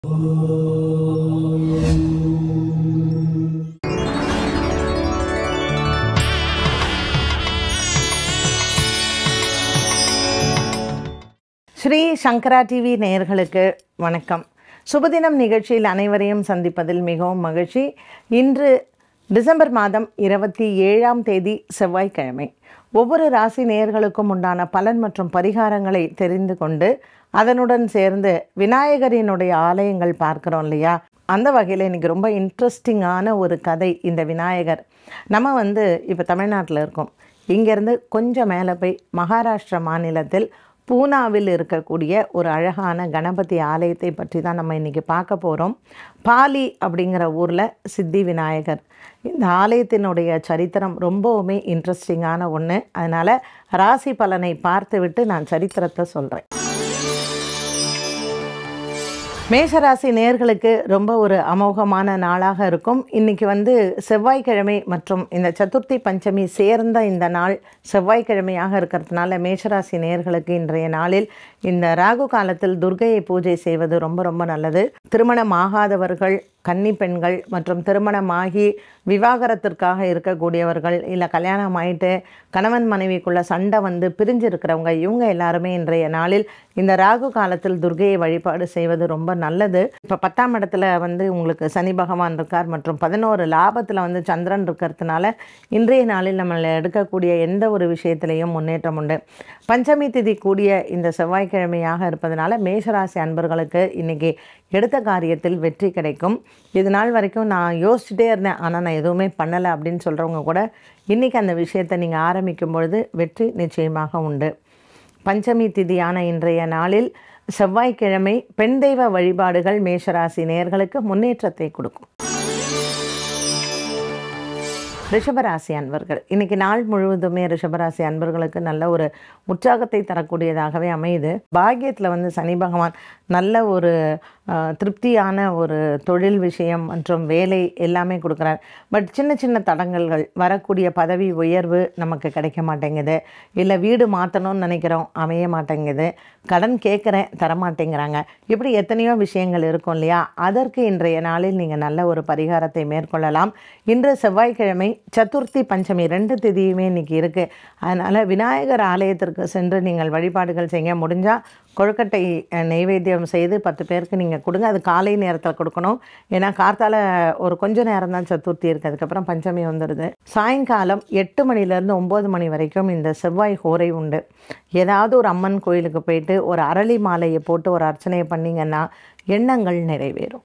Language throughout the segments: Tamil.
ஸ்ரீ சங்கரா டிவி நேயர்களுக்கு வணக்கம் சுபதினம் நிகழ்ச்சியில் அனைவரையும் சந்திப்பதில் மிகவும் மகிழ்ச்சி இன்று டிசம்பர் மாதம் இருபத்தி ஏழாம் தேதி செவ்வாய்க்கிழமை ஒவ்வொரு ராசி நேயர்களுக்கும் உண்டான பலன் மற்றும் பரிகாரங்களை தெரிந்து கொண்டு அதனுடன் சேர்ந்து விநாயகரினுடைய ஆலயங்கள் பார்க்குறோம் இல்லையா அந்த வகையில் இன்றைக்கி ரொம்ப இன்ட்ரெஸ்டிங்கான ஒரு கதை இந்த விநாயகர் நம்ம வந்து இப்போ தமிழ்நாட்டில் இருக்கோம் இங்கேருந்து கொஞ்சம் மேலே போய் மகாராஷ்டிரா மாநிலத்தில் பூனாவில் இருக்கக்கூடிய ஒரு அழகான கணபதி ஆலயத்தை பற்றி தான் நம்ம இன்றைக்கி பார்க்க போகிறோம் பாலி அப்படிங்கிற ஊரில் சித்தி விநாயகர் இந்த ஆலயத்தினுடைய சரித்திரம் ரொம்பவுமே இன்ட்ரெஸ்டிங்கான ஒன்று அதனால் ராசி பலனை பார்த்துவிட்டு நான் சரித்திரத்தை சொல்கிறேன் மேஷராசி நேர்களுக்கு ரொம்ப ஒரு அமோகமான நாளாக இருக்கும் இன்றைக்கி வந்து செவ்வாய்க்கிழமை மற்றும் இந்த சதுர்த்தி பஞ்சமி சேர்ந்த இந்த நாள் செவ்வாய்க்கிழமையாக இருக்கிறதுனால மேஷராசி நேர்களுக்கு இன்றைய நாளில் இந்த ராகு காலத்தில் துர்கையை பூஜை செய்வது ரொம்ப ரொம்ப நல்லது திருமணம் ஆகாதவர்கள் கன்னி பெண்கள் மற்றும் திருமணமாகி விவாகரத்திற்காக இருக்கக்கூடியவர்கள் இல்லை கல்யாணம் ஆயிட்டு கணவன் மனைவிக்குள்ள சண்டை வந்து பிரிஞ்சு இருக்கிறவங்க இவங்க எல்லாருமே இன்றைய நாளில் இந்த ராகு காலத்தில் துர்கையை வழிபாடு செய்வது ரொம்ப நல்லது இப்போ பத்தாம் இடத்துல வந்து உங்களுக்கு சனி பகவான் இருக்கார் மற்றும் பதினோரு லாபத்தில் வந்து சந்திரன் இருக்கிறதுனால இன்றைய நாளில் நம்ம எடுக்கக்கூடிய எந்த ஒரு விஷயத்திலையும் முன்னேற்றம் உண்டு பஞ்சமி திதி கூடிய இந்த செவ்வாய்க்கிழமையாக இருப்பதனால மேஷராசி அன்பர்களுக்கு இன்றைக்கி எடுத்த காரியத்தில் வெற்றி கிடைக்கும் இது நாள் வரைக்கும் நான் யோசிச்சுட்டே இருந்தேன் ஆனால் நான் எதுவுமே பண்ணலை அப்படின்னு சொல்கிறவங்க கூட இன்றைக்கி அந்த விஷயத்தை நீங்கள் ஆரம்பிக்கும் பொழுது வெற்றி நிச்சயமாக உண்டு பஞ்சமி திதியான இன்றைய நாளில் செவ்வாய்க்கிழமை பெண் தெய்வ வழிபாடுகள் மேஷராசி நேயர்களுக்கு முன்னேற்றத்தை கொடுக்கும் ரிஷபராசி அன்பர்கள் இன்றைக்கி நாள் முழுவதுமே ரிஷபராசி அன்பர்களுக்கு நல்ல ஒரு உற்சாகத்தை தரக்கூடியதாகவே அமையுது பாக்கியத்தில் வந்து சனி பகவான் நல்ல ஒரு அஹ், திருப்தியான ஒரு தொழில் விஷயம் மற்றும் வேலை எல்லாமே கொடுக்குறார் பட் சின்ன சின்ன தடங்கல்கள் வரக்கூடிய பதவி உயர்வு நமக்கு கிடைக்க மாட்டேங்குது இல்லை வீடு மாற்றணும்னு நினைக்கிறோம் அமைய மாட்டேங்குது கடன் கேட்குறேன் தரமாட்டேங்கிறாங்க இப்படி எத்தனையோ விஷயங்கள் இருக்கும் இல்லையா அதற்கு இன்றைய நாளில் நீங்கள் நல்ல ஒரு பரிகாரத்தை மேற்கொள்ளலாம் இன்று செவ்வாய்க்கிழமை சதுர்த்தி பஞ்சமி ரெண்டு திதியுமே இன்னைக்கு இருக்குது அதனால் விநாயகர் ஆலயத்திற்கு சென்று நீங்கள் வழிபாடுகள் செய்ய முடிஞ்சால் கொழுக்கட்டை அஹ், நெய்வேத்தியம் செய்து பத்து பேருக்கு நீங்கள் கொடுங்க அது காலை நேரத்தில் கொடுக்கணும் ஏன்னா கார்த்தால ஒரு கொஞ்ச நேரம் தான் சதுர்த்தி இருக்குது அதுக்கப்புறம் பஞ்சமி வந்துடுது சாயங்காலம் எட்டு மணிலேருந்து ஒம்பது மணி வரைக்கும் இந்த செவ்வாய் ஹோரை உண்டு ஏதாவது ஒரு அம்மன் கோயிலுக்கு போயிட்டு ஒரு அரளி மாலையை போட்டு ஒரு அர்ச்சனையை பண்ணிங்கன்னா எண்ணங்கள் நிறைவேறும்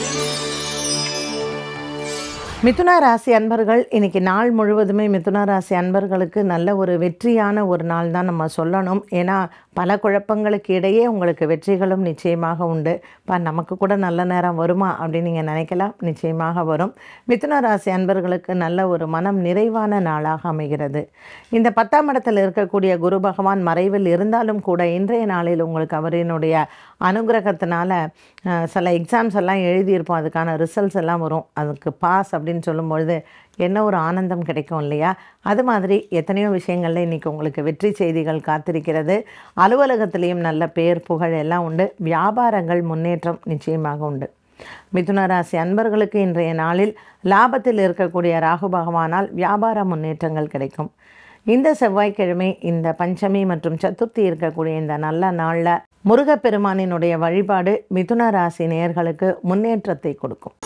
மிதுன ராசி அன்பர்கள் இன்னைக்கு நாள் முழுவதுமே மிதுன ராசி அன்பர்களுக்கு நல்ல ஒரு வெற்றியான ஒரு நாள் தான் நம்ம சொல்லணும் ஏன்னா பல குழப்பங்களுக்கு இடையே உங்களுக்கு வெற்றிகளும் நிச்சயமாக உண்டு இப்போ நமக்கு கூட நல்ல நேரம் வருமா அப்படின்னு நீங்கள் நினைக்கலாம் நிச்சயமாக வரும் மிதுன ராசி அன்பர்களுக்கு நல்ல ஒரு மனம் நிறைவான நாளாக அமைகிறது இந்த பத்தாம் இடத்தில் இருக்கக்கூடிய குரு பகவான் மறைவில் இருந்தாலும் கூட இன்றைய நாளில் உங்களுக்கு அவரினுடைய அனுகிரகத்தினால அஹ், சில எக்ஸாம்ஸ் எல்லாம் எழுதியிருப்போம் அதுக்கான ரிசல்ட்ஸ் எல்லாம் வரும் அதுக்கு பாஸ் அப்படின்னு சொல்லும்பொழுது என்ன ஒரு ஆனந்தம் கிடைக்கும் இல்லையா அது மாதிரி எத்தனையோ விஷயங்களில் இன்றைக்கி உங்களுக்கு வெற்றி செய்திகள் காத்திருக்கிறது அலுவலகத்திலையும் நல்ல பேர் புகழ் எல்லாம் உண்டு வியாபாரங்கள் முன்னேற்றம் நிச்சயமாக உண்டு மிதுன ராசி அன்பர்களுக்கு இன்றைய நாளில் லாபத்தில் இருக்கக்கூடிய ராகு பகவானால் வியாபார முன்னேற்றங்கள் கிடைக்கும் இந்த செவ்வாய்க்கிழமை இந்த பஞ்சமி மற்றும் சதுர்த்தி இருக்கக்கூடிய இந்த நல்ல நாளில் முருகப்பெருமானினுடைய வழிபாடு மிதுன ராசி நேயர்களுக்கு முன்னேற்றத்தை கொடுக்கும்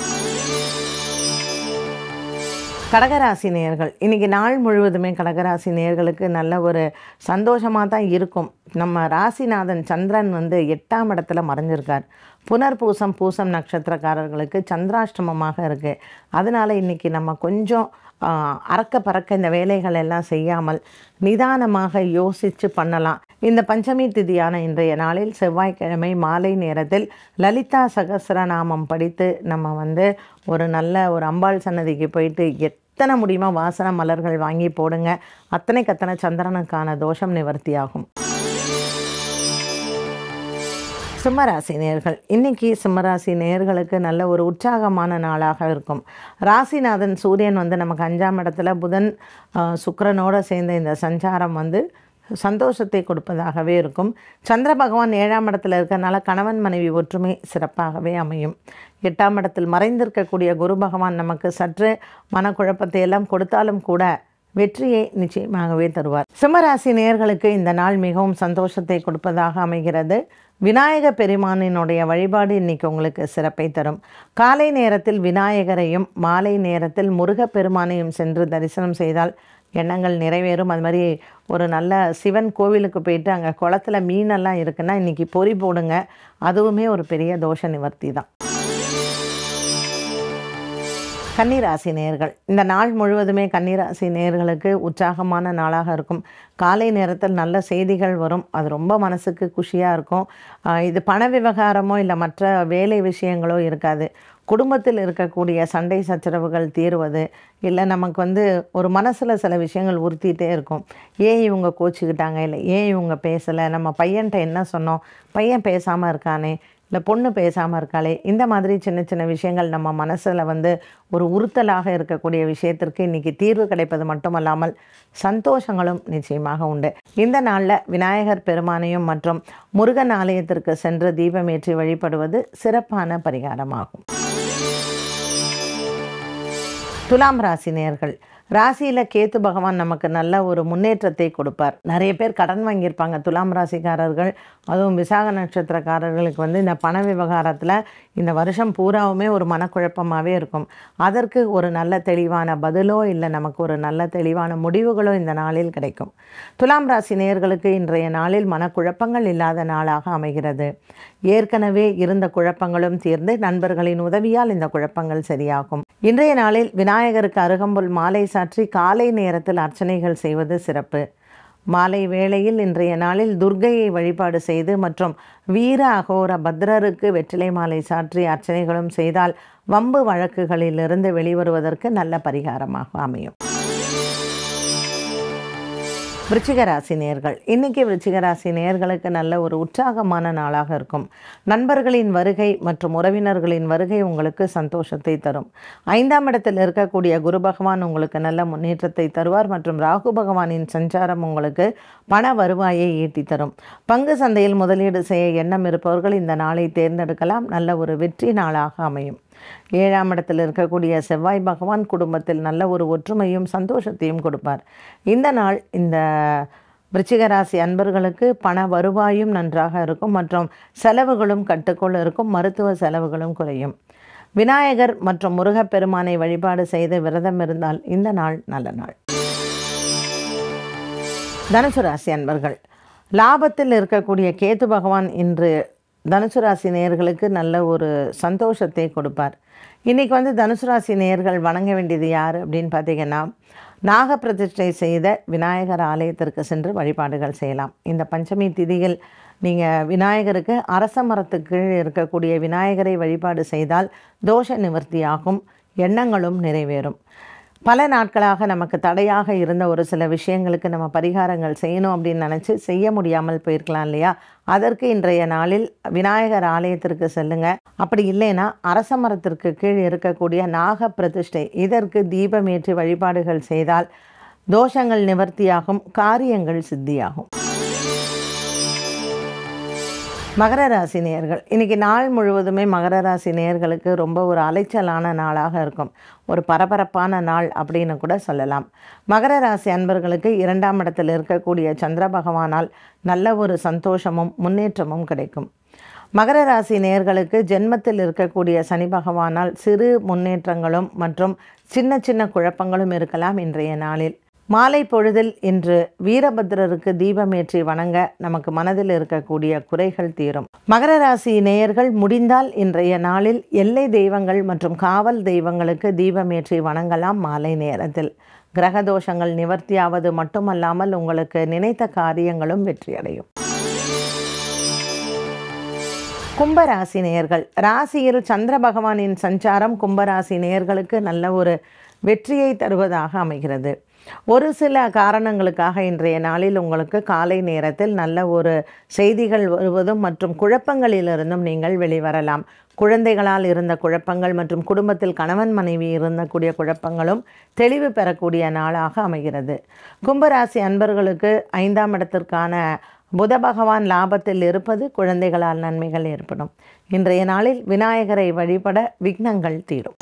கடகராசி நேயர்கள் இன்றைக்கி நாள் முழுவதுமே கடகராசி நேயர்களுக்கு நல்ல ஒரு சந்தோஷமாக தான் இருக்கும் நம்ம ராசிநாதன் சந்திரன் வந்து எட்டாம் இடத்துல மறைஞ்சிருக்கார் புனர்பூசம் பூசம் நட்சத்திரக்காரர்களுக்கு சந்திராஷ்டமமாக இருக்குது அதனால் இன்றைக்கி நம்ம கொஞ்சம் ஆஹ், அறக்க பறக்க இந்த வேலைகள் எல்லாம் செய்யாமல் நிதானமாக யோசித்து பண்ணலாம் இந்த பஞ்சமி திதியான இன்றைய நாளில் செவ்வாய்க்கிழமை மாலை நேரத்தில் லலிதா சகஸ்ரநாமம் படித்து நம்ம வந்து ஒரு நல்ல ஒரு அம்பாள் சன்னதிக்கு போயிட்டு எத்தனை முடியுமோ வாசன மலர்கள் வாங்கி போடுங்க அத்தனை கத்தனை சந்திரனுக்கான தோஷம் நிவர்த்தியாகும் சிம்மராசி நேர்கள் இன்னைக்கு சிம்மராசி நேர்களுக்கு நல்ல ஒரு உற்சாகமான நாளாக இருக்கும் ராசிநாதன் சூரியன் வந்து நமக்கு அஞ்சாம் இடத்துல புதன் ஆஹ், சுக்கிரனோட சேர்ந்த இந்த சஞ்சாரம் வந்து சந்தோஷத்தை கொடுப்பதாகவே இருக்கும் சந்திர பகவான் ஏழாம் இடத்துல இருக்கிறனால கணவன் மனைவி ஒற்றுமை சிறப்பாகவே அமையும் எட்டாம் இடத்தில் மறைந்திருக்கக்கூடிய குரு பகவான் நமக்கு சற்று மனக்குழப்பத்தை எல்லாம் கொடுத்தாலும் கூட வெற்றியை நிச்சயமாகவே தருவார் சிம்மராசி நேயர்களுக்கு இந்த நாள் மிகவும் சந்தோஷத்தை கொடுப்பதாக அமைகிறது விநாயக பெருமானினுடைய வழிபாடு இன்னைக்கு உங்களுக்கு சிறப்பை தரும் காலை நேரத்தில் விநாயகரையும் மாலை நேரத்தில் முருகப் பெருமானையும் சென்று தரிசனம் செய்தால் எண்ணங்கள் நிறைவேறும் அது மாதிரி ஒரு நல்ல சிவன் கோவிலுக்கு போயிட்டு அங்கே குளத்துல மீனெல்லாம் இருக்குன்னா இன்றைக்கி பொறி போடுங்க அதுவுமே ஒரு பெரிய தோஷ நிவர்த்தி தான் கன்னிராசி நேர்கள் இந்த நாள் முழுவதுமே கன்னிராசி நேர்களுக்கு உற்சாகமான நாளாக இருக்கும் காலை நேரத்தில் நல்ல செய்திகள் வரும் அது ரொம்ப மனசுக்கு குஷியாக இருக்கும் ஆஹ் இது பண விவகாரமோ இல்லை மற்ற வேலை விஷயங்களோ இருக்காது குடும்பத்தில் இருக்கக்கூடிய சண்டை சச்சரவுகள் தீர்வது இல்லை நமக்கு வந்து ஒரு மனசில் சில விஷயங்கள் உறுத்திட்டே இருக்கும் ஏன் இவங்க கோச்சிக்கிட்டாங்க இல்லை ஏன் இவங்க பேசலை நம்ம பையன்கிட்ட என்ன சொன்னோம் பையன் பேசாமல் இருக்கானே இல்லை பொண்ணு பேசாமல் இருக்காளே இந்த மாதிரி சின்ன சின்ன விஷயங்கள் நம்ம மனசில் வந்து ஒரு உறுத்தலாக இருக்கக்கூடிய விஷயத்திற்கு இன்றைக்கி தீர்வு கிடைப்பது மட்டுமல்லாமல் சந்தோஷங்களும் நிச்சயமாக உண்டு இந்த நாளில் விநாயகர் பெருமானையும் மற்றும் முருகன் ஆலயத்திற்கு சென்று தீபமேற்றி வழிபடுவது சிறப்பான பரிகாரமாகும் துலாம் ராசி நேயர்கள் ராசியில் கேத்து பகவான் நமக்கு நல்ல ஒரு முன்னேற்றத்தை கொடுப்பார் நிறைய பேர் கடன் வாங்கியிருப்பாங்க துலாம் ராசிக்காரர்கள் அதுவும் விசாக நட்சத்திரக்காரர்களுக்கு வந்து இந்த பண விவகாரத்தில் இந்த வருஷம் பூராவுமே ஒரு மனக்குழப்பமாகவே இருக்கும் அதற்கு ஒரு நல்ல தெளிவான பதிலோ இல்லை நமக்கு ஒரு நல்ல தெளிவான முடிவுகளோ இந்த நாளில் கிடைக்கும் துலாம் ராசி நேயர்களுக்கு இன்றைய நாளில் மனக்குழப்பங்கள் இல்லாத நாளாக அமைகிறது ஏற்கனவே இருந்த குழப்பங்களும் தீர்ந்து நண்பர்களின் உதவியால் இந்த குழப்பங்கள் சரியாகும் இன்றைய நாளில் விநாயகருக்கு அருகம்புல் மாலை சாற்றி காலை நேரத்தில் அர்ச்சனைகள் செய்வது சிறப்பு மாலை வேளையில் இன்றைய நாளில் துர்க்கையை வழிபாடு செய்து மற்றும் வீர அகோர பத்ரருக்கு வெற்றிலை மாலை சாற்றி அர்ச்சனைகளும் செய்தால் வம்பு வழக்குகளிலிருந்து வெளிவருவதற்கு நல்ல பரிகாரமாக அமையும் விருச்சிக ராசி நேர்கள் இன்றைக்கி விருச்சிக ராசி நேர்களுக்கு நல்ல ஒரு உற்சாகமான நாளாக இருக்கும் நண்பர்களின் வருகை மற்றும் உறவினர்களின் வருகை உங்களுக்கு சந்தோஷத்தை தரும் ஐந்தாம் இடத்தில் இருக்கக்கூடிய குரு பகவான் உங்களுக்கு நல்ல முன்னேற்றத்தை தருவார் மற்றும் ராகு பகவானின் சஞ்சாரம் உங்களுக்கு பண வருவாயை ஈட்டி தரும் பங்கு சந்தையில் முதலீடு செய்ய எண்ணம் இருப்பவர்கள் இந்த நாளை தேர்ந்தெடுக்கலாம் நல்ல ஒரு வெற்றி நாளாக அமையும் ஏழாம் இடத்தில் இருக்கக்கூடிய செவ்வாய் பகவான் குடும்பத்தில் நல்ல ஒரு ஒற்றுமையும் சந்தோஷத்தையும் கொடுப்பார் இந்த நாள் இந்த விருச்சிக ராசி அன்பர்களுக்கு பண வருவாயும் நன்றாக இருக்கும் மற்றும் செலவுகளும் கட்டுக்குள் இருக்கும் மருத்துவ செலவுகளும் குறையும் விநாயகர் மற்றும் முருகப்பெருமானை வழிபாடு செய்து விரதம் இருந்தால் இந்த நாள் நல்ல நாள் தனுசு ராசி அன்பர்கள் லாபத்தில் இருக்கக்கூடிய கேது பகவான் இன்று தனுசு ராசி நேயர்களுக்கு நல்ல ஒரு சந்தோஷத்தை கொடுப்பார் இன்றைக்கி வந்து தனுசு ராசி நேயர்கள் வணங்க வேண்டியது யார் அப்படின்னு பார்த்தீங்கன்னா நாகப்பிரதிஷ்டை செய்த விநாயகர் ஆலயத்திற்கு சென்று வழிபாடுகள் செய்யலாம் இந்த பஞ்சமி திதியில் நீங்கள் விநாயகருக்கு அரச மரத்துக்கு கீழ் இருக்கக்கூடிய விநாயகரை வழிபாடு செய்தால் தோஷ நிவர்த்தியாகும் எண்ணங்களும் நிறைவேறும் பல நாட்களாக நமக்கு தடையாக இருந்த ஒரு சில விஷயங்களுக்கு நம்ம பரிகாரங்கள் செய்யணும் அப்படின்னு நினச்சி செய்ய முடியாமல் போயிருக்கலாம் இல்லையா அதற்கு இன்றைய நாளில் விநாயகர் ஆலயத்திற்கு செல்லுங்க அப்படி இல்லைன்னா அரச மரத்திற்கு கீழ் இருக்கக்கூடிய நாக பிரதிஷ்டை இதற்கு தீபமேற்றி வழிபாடுகள் செய்தால் தோஷங்கள் நிவர்த்தியாகும் காரியங்கள் சித்தியாகும் மகர ராசி நேயர்கள் இன்றைக்கி நாள் முழுவதுமே மகர ராசி நேயர்களுக்கு ரொம்ப ஒரு அலைச்சலான நாளாக இருக்கும் ஒரு பரபரப்பான நாள் அப்படின்னு கூட சொல்லலாம் மகர ராசி அன்பர்களுக்கு இரண்டாம் இடத்தில் இருக்கக்கூடிய சந்திர பகவானால் நல்ல ஒரு சந்தோஷமும் முன்னேற்றமும் கிடைக்கும் மகர ராசி நேயர்களுக்கு ஜென்மத்தில் இருக்கக்கூடிய சனி பகவானால் சிறு முன்னேற்றங்களும் மற்றும் சின்ன சின்ன குழப்பங்களும் இருக்கலாம் இன்றைய நாளில் மாலை பொழுதில் இன்று வீரபத்ரருக்கு தீபமேற்றி வணங்க நமக்கு மனதில் இருக்கக்கூடிய குறைகள் தீரும் மகர ராசி நேயர்கள் முடிந்தால் இன்றைய நாளில் எல்லை தெய்வங்கள் மற்றும் காவல் தெய்வங்களுக்கு தீபமேற்றி வணங்கலாம் மாலை நேரத்தில் கிரக தோஷங்கள் நிவர்த்தியாவது மட்டுமல்லாமல் உங்களுக்கு நினைத்த காரியங்களும் வெற்றியடையும் கும்பராசி நேயர்கள் ராசியில் சந்திர பகவானின் சஞ்சாரம் கும்பராசி நேயர்களுக்கு நல்ல ஒரு வெற்றியை தருவதாக அமைகிறது ஒரு சில காரணங்களுக்காக இன்றைய நாளில் உங்களுக்கு காலை நேரத்தில் நல்ல ஒரு செய்திகள் வருவதும் மற்றும் குழப்பங்களிலிருந்தும் நீங்கள் வெளிவரலாம் குழந்தைகளால் இருந்த குழப்பங்கள் மற்றும் குடும்பத்தில் கணவன் மனைவி இருந்தக்கூடிய குழப்பங்களும் தெளிவு பெறக்கூடிய நாளாக அமைகிறது கும்பராசி அன்பர்களுக்கு ஐந்தாம் இடத்திற்கான புத பகவான் லாபத்தில் இருப்பது குழந்தைகளால் நன்மைகள் ஏற்படும் இன்றைய நாளில் விநாயகரை வழிபட விக்னங்கள் தீரும்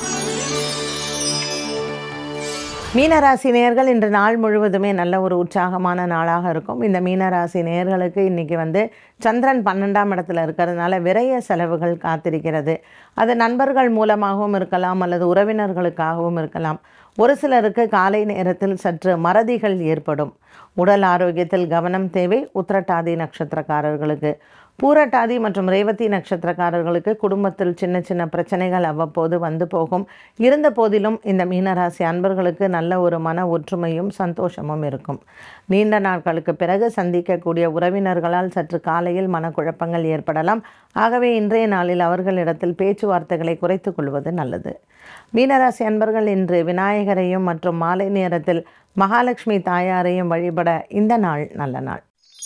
மீனராசி நேயர்கள் இன்று நாள் முழுவதுமே நல்ல ஒரு உற்சாகமான நாளாக இருக்கும் இந்த மீனராசி நேயர்களுக்கு இன்றைக்கி வந்து சந்திரன் பன்னெண்டாம் இடத்துல இருக்கிறதுனால விரைய செலவுகள் காத்திருக்கிறது அது நண்பர்கள் மூலமாகவும் இருக்கலாம் அல்லது உறவினர்களுக்காகவும் இருக்கலாம் ஒரு சிலருக்கு காலை நேரத்தில் சற்று மறதிகள் ஏற்படும் உடல் ஆரோக்கியத்தில் கவனம் தேவை உத்திரட்டாதி நட்சத்திரக்காரர்களுக்கு பூரட்டாதி மற்றும் ரேவதி நட்சத்திரக்காரர்களுக்கு குடும்பத்தில் சின்ன சின்ன பிரச்சனைகள் அவ்வப்போது வந்து போகும் இருந்த போதிலும் இந்த மீனராசி அன்பர்களுக்கு நல்ல ஒரு மன ஒற்றுமையும் சந்தோஷமும் இருக்கும் நீண்ட நாட்களுக்கு பிறகு சந்திக்கக்கூடிய உறவினர்களால் சற்று காலையில் மனக்குழப்பங்கள் ஏற்படலாம் ஆகவே இன்றைய நாளில் அவர்களிடத்தில் பேச்சுவார்த்தைகளை குறைத்து கொள்வது நல்லது மீனராசி அன்பர்கள் இன்று விநாயகரையும் மற்றும் மாலை நேரத்தில் மகாலட்சுமி தாயாரையும் வழிபட இந்த நாள் நல்ல நாள்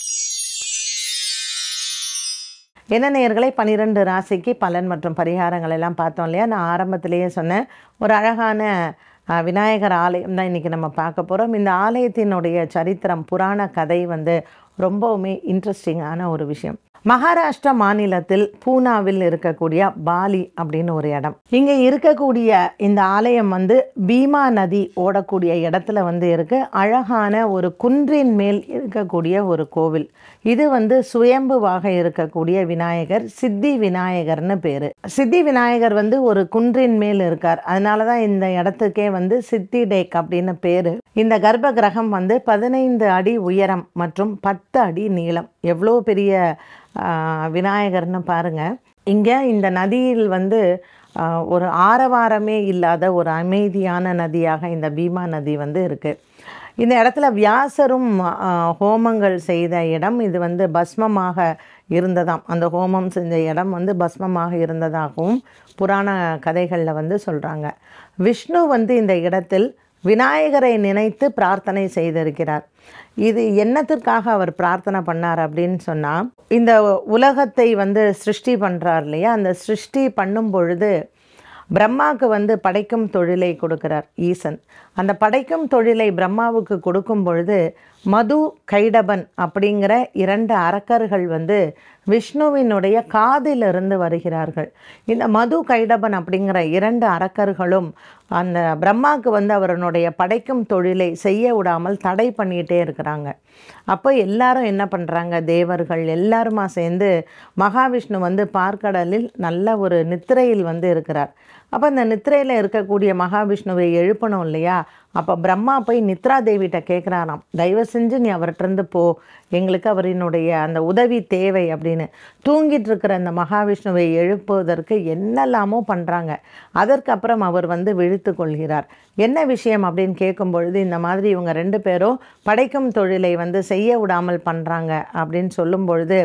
என்ன நேயர்களை பன்னிரெண்டு ராசிக்கு பலன் மற்றும் பரிகாரங்கள் எல்லாம் பார்த்தோம் இல்லையா நான் ஆரம்பத்திலேயே சொன்னேன் ஒரு அழகான அஹ், விநாயகர் ஆலயம் தான் இன்றைக்கி நம்ம பார்க்க போகிறோம் இந்த ஆலயத்தினுடைய சரித்திரம் புராண கதை வந்து ரொம்பவுமே இன்ட்ரெஸ்டிங்கான ஒரு விஷயம் மகாராஷ்டிரா மாநிலத்தில் பூனாவில் இருக்கக்கூடிய பாலி அப்படின்னு ஒரு இடம் இங்கே இருக்கக்கூடிய இந்த ஆலயம் வந்து பீமா நதி ஓடக்கூடிய இடத்துல வந்து இருக்கு அழகான ஒரு குன்றின் மேல் இருக்கக்கூடிய ஒரு கோவில் இது வந்து சுயம்புவாக இருக்கக்கூடிய விநாயகர் சித்தி விநாயகர்னு பேர் சித்தி விநாயகர் வந்து ஒரு குன்றின் மேல் இருக்கார் அதனால தான் இந்த இடத்துக்கே வந்து சித்தி டேக் அப்படின்னு பேர் இந்த கர்ப்ப கிரகம் வந்து பதினைந்து அடி உயரம் மற்றும் பத்து அடி நீளம் எவ்வளோ பெரிய ஆ, விநாயகர்னு பாருங்க இங்கே இந்த நதியில் வந்து ஆ, ஒரு ஆரவாரமே இல்லாத ஒரு அமைதியான நதியாக இந்த பீமா நதி வந்து இருக்குது இந்த இடத்துல வியாசரும் ஆ, ஹோமங்கள் செய்த இடம் இது வந்து பஸ்மமாக இருந்ததாம் அந்த ஹோமம் செஞ்ச இடம் வந்து பஸ்மமாக இருந்ததாகவும் புராண கதைகளில் வந்து சொல்கிறாங்க விஷ்ணு வந்து இந்த இடத்தில் விநாயகரை நினைத்து பிரார்த்தனை செய்திருக்கிறார் இது என்னத்திற்காக அவர் பிரார்த்தனை பண்ணார் அப்படின்னு சொன்னால் இந்த உலகத்தை வந்து சிருஷ்டி பண்ணுறார் இல்லையா அந்த சிருஷ்டி பண்ணும் பொழுது பிரம்மாவுக்கு வந்து படைக்கும் தொழிலை கொடுக்கிறார் ஈசன் அந்த படைக்கும் தொழிலை பிரம்மாவுக்கு கொடுக்கும் பொழுது மது கைடபன் அப்படிங்கிற இரண்டு அரக்கர்கள் வந்து விஷ்ணுவினுடைய காதிலிருந்து வருகிறார்கள் இந்த மது கைடபன் அப்படிங்கிற இரண்டு அரக்கர்களும் அந்த பிரம்மாவுக்கு வந்து அவருடைய படைக்கும் தொழிலை செய்ய விடாமல் தடை பண்ணிகிட்டே இருக்கிறாங்க அப்போ எல்லாரும் என்ன பண்ணுறாங்க தேவர்கள் எல்லாருமா சேர்ந்து மகாவிஷ்ணு வந்து பார்க்கடலில் நல்ல ஒரு நித்திரையில் வந்து இருக்கிறார் அப்போ இந்த நித்திரையில் இருக்கக்கூடிய மகாவிஷ்ணுவை எழுப்பணும் இல்லையா அப்போ பிரம்மா போய் நித்ரா தேவிகிட்ட கேட்குறாராம் தயவு செஞ்சு நீ அவர்கிட்டருந்து போ எங்களுக்கு அவரினுடைய அந்த உதவி தேவை அப்படின்னு தூங்கிட்டு இருக்கிற அந்த மகாவிஷ்ணுவை எழுப்புவதற்கு என்னெல்லாமோ பண்ணுறாங்க அதற்கப்புறம் அவர் வந்து விழித்து கொள்கிறார் என்ன விஷயம் அப்படின்னு கேட்கும் பொழுது இந்த மாதிரி இவங்க ரெண்டு பேரும் படைக்கும் தொழிலை வந்து செய்ய விடாமல் பண்ணுறாங்க அப்படின்னு சொல்லும் பொழுது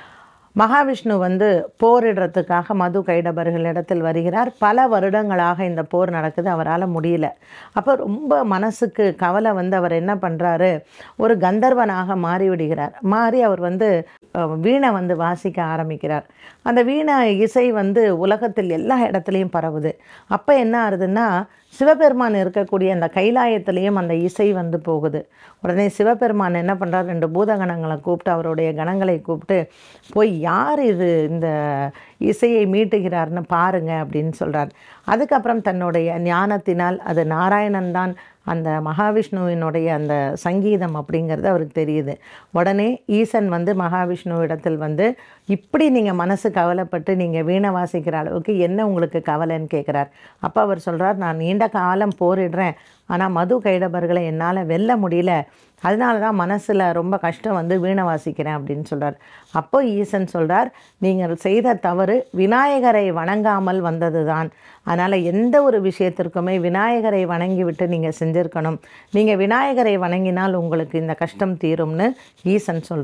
மகாவிஷ்ணு வந்து போரிடுறதுக்காக மது கைடபர்களிடத்தில் வருகிறார் பல வருடங்களாக இந்த போர் நடக்குது அவரால் முடியல அப்போ ரொம்ப மனசுக்கு கவலை வந்து அவர் என்ன பண்ணுறாரு ஒரு கந்தர்வனாக மாறி விடுகிறார் மாறி அவர் வந்து அஹ், வீணை வந்து வாசிக்க ஆரம்பிக்கிறார் அந்த வீணை இசை வந்து உலகத்தில் எல்லா இடத்துலையும் பரவுது அப்போ என்ன ஆகுதுன்னா சிவபெருமான் இருக்கக்கூடிய அந்த கைலாயத்திலையும் அந்த இசை வந்து போகுது உடனே சிவபெருமான் என்ன பண்ணுறார் ரெண்டு பூதகணங்களை கூப்பிட்டு அவருடைய கணங்களை கூப்பிட்டு போய் யார் இது இந்த இசையை மீட்டுகிறார்னு பாருங்க அப்படின்னு சொல்கிறார் அதுக்கப்புறம் தன்னுடைய ஞானத்தினால் அது நாராயணன் தான் அந்த மகாவிஷ்ணுவினுடைய அந்த சங்கீதம் அப்படிங்கிறது அவருக்கு தெரியுது உடனே ஈசன் வந்து மகாவிஷ்ணுவிடத்தில் வந்து இப்படி நீங்கள் மனசு கவலைப்பட்டு நீங்கள் வீணை வாசிக்கிற அளவுக்கு என்ன உங்களுக்கு கவலைன்னு கேட்குறார் அப்போ அவர் சொல்கிறார் நான் நீண்ட காலம் போரிடுறேன் ஆனால் மது கைடபர்களை என்னால் வெல்ல முடியல அதனால தான் மனசில் ரொம்ப கஷ்டம் வந்து வீணை வாசிக்கிறேன் அப்படின்னு சொல்கிறார் அப்போ ஈசன் சொல்கிறார் நீங்கள் செய்த தவறு விநாயகரை வணங்காமல் வந்தது தான் அதனால் எந்த ஒரு விஷயத்திற்குமே விநாயகரை வணங்கி விட்டு நீங்கள் செஞ்சுருக்கணும் நீங்கள் விநாயகரை வணங்கினால் உங்களுக்கு இந்த கஷ்டம் தீரும்னு ஈசன் சொல்கிறார்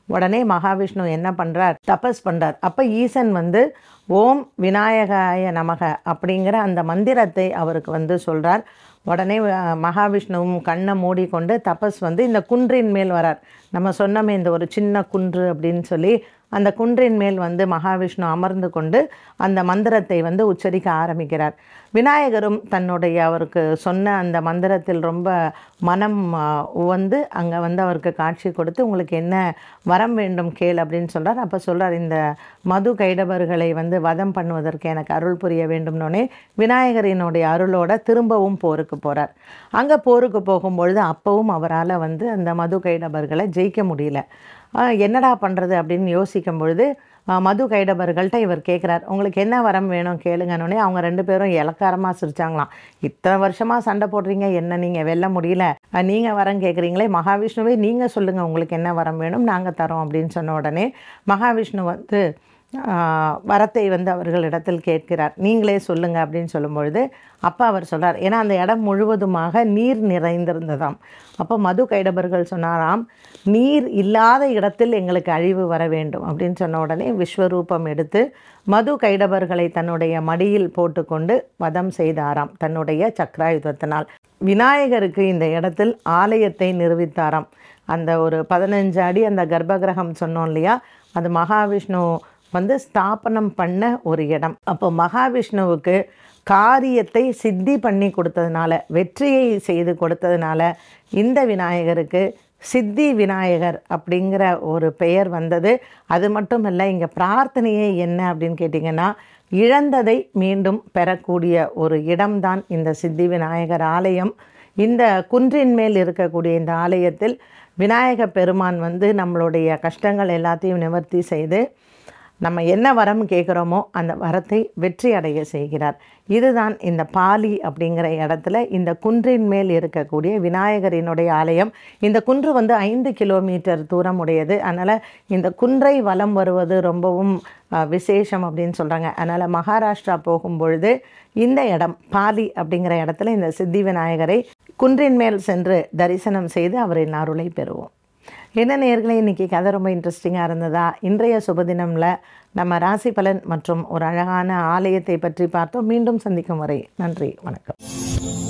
உடனே மகாவிஷ்ணு என்ன பண்ணுறார் தபஸ் பண்ணுறார் அப்போ ஈசன் வந்து ஓம் விநாயகாய நமக அப்படிங்கிற அந்த மந்திரத்தை அவருக்கு வந்து சொல்கிறார் உடனே அஹ், மகாவிஷ்ணுவும் கண்ணை மூடிக்கொண்டு தபஸ் வந்து இந்த குன்றின் மேல் வரார் நம்ம சொன்னோமே இந்த ஒரு சின்ன குன்று அப்படின்னு சொல்லி அந்த குன்றின் மேல் வந்து மகாவிஷ்ணு அமர்ந்து கொண்டு அந்த மந்திரத்தை வந்து உச்சரிக்க ஆரம்பிக்கிறார் விநாயகரும் தன்னுடைய அவருக்கு சொன்ன அந்த மந்திரத்தில் ரொம்ப மனம் ஆ, உவந்து அங்கே வந்து அவருக்கு காட்சி கொடுத்து உங்களுக்கு என்ன வரம் வேண்டும் கேள் அப்படின்னு சொல்கிறார் அப்போ சொல்கிறார் இந்த மது கைடவர்களை வந்து வதம் பண்ணுவதற்கு எனக்கு அருள் புரிய வேண்டும்னோடனே விநாயகரினுடைய அருளோட திரும்பவும் போருக்கு போகிறார் அங்கே போருக்கு போகும்பொழுது அப்பவும் அவரால் வந்து அந்த மது கைடவர்களை ஜெயிக்க முடியல ஆ, என்னடா பண்ணுறது அப்படின்னு யோசிக்கும் பொழுது ஆ, மது கைடபர்கள்ட்ட இவர் கேட்குறார் உங்களுக்கு என்ன வரம் வேணும் கேளுங்கன்னொடனே அவங்க ரெண்டு பேரும் இலக்காரமாக சிரிச்சாங்களாம் இத்தனை வருஷமாக சண்டை போடுறீங்க என்ன நீங்கள் வெல்ல முடியல நீங்கள் வரம் கேட்குறீங்களே மகாவிஷ்ணுவே நீங்கள் சொல்லுங்கள் உங்களுக்கு என்ன வரம் வேணும் நாங்கள் தரோம் அப்படின்னு சொன்ன உடனே மகாவிஷ்ணு வந்து ஆ, வரத்தை வந்து அவர்களிடத்தில் கேட்கிறார் நீங்களே சொல்லுங்க அப்படின்னு சொல்லும்பொழுது அப்போ அவர் சொல்றார் ஏன்னா அந்த இடம் முழுவதுமாக நீர் நிறைந்திருந்ததாம் அப்போ மது கைடபர்கள் சொன்னாராம் நீர் இல்லாத இடத்தில் எங்களுக்கு அழிவு வர வேண்டும் அப்படின்னு சொன்ன உடனே விஸ்வரூபம் எடுத்து மது கைடபர்களை தன்னுடைய மடியில் போட்டுக்கொண்டு வதம் செய்தாராம் தன்னுடைய சக்கராயுதத்தினால் விநாயகருக்கு இந்த இடத்தில் ஆலயத்தை நிறுவித்தாராம் அந்த ஒரு பதினஞ்சு அடி அந்த கர்ப்பகிரகம் சொன்னோம் இல்லையா அது மகாவிஷ்ணு வந்து ஸ்தாபனம் பண்ண ஒரு இடம் அப்போ மகாவிஷ்ணுவுக்கு காரியத்தை சித்தி பண்ணி கொடுத்ததுனால வெற்றியை செய்து கொடுத்ததுனால இந்த விநாயகருக்கு சித்தி விநாயகர் அப்படிங்கிற ஒரு பெயர் வந்தது அது மட்டும் இல்லை இங்கே பிரார்த்தனையே என்ன அப்படின்னு கேட்டிங்கன்னா இழந்ததை மீண்டும் பெறக்கூடிய ஒரு இடம்தான் இந்த சித்தி விநாயகர் ஆலயம் இந்த குன்றின் மேல் இருக்கக்கூடிய இந்த ஆலயத்தில் விநாயக பெருமான் வந்து நம்மளுடைய கஷ்டங்கள் எல்லாத்தையும் நிவர்த்தி செய்து நம்ம என்ன வரம் கேட்குறோமோ அந்த வரத்தை வெற்றி அடைய செய்கிறார் இதுதான் இந்த பாலி அப்படிங்கிற இடத்துல இந்த குன்றின் மேல் இருக்கக்கூடிய விநாயகரினுடைய ஆலயம் இந்த குன்று வந்து ஐந்து கிலோமீட்டர் தூரம் உடையது அதனால் இந்த குன்றை வலம் வருவது ரொம்பவும் அஹ், விசேஷம் அப்படின்னு சொல்கிறாங்க அதனால் மகாராஷ்டிரா போகும்பொழுது இந்த இடம் பாலி அப்படிங்கிற இடத்துல இந்த சித்தி விநாயகரை குன்றின் மேல் சென்று தரிசனம் செய்து அவரின் அருளை பெறுவோம் என்ன நேர்களே இன்றைக்கி கதை ரொம்ப இன்ட்ரெஸ்டிங்காக இருந்ததா இன்றைய சுபதினமில் நம்ம ராசி பலன் மற்றும் ஒரு அழகான ஆலயத்தை பற்றி பார்த்தோம் மீண்டும் சந்திக்கும் வரை நன்றி வணக்கம்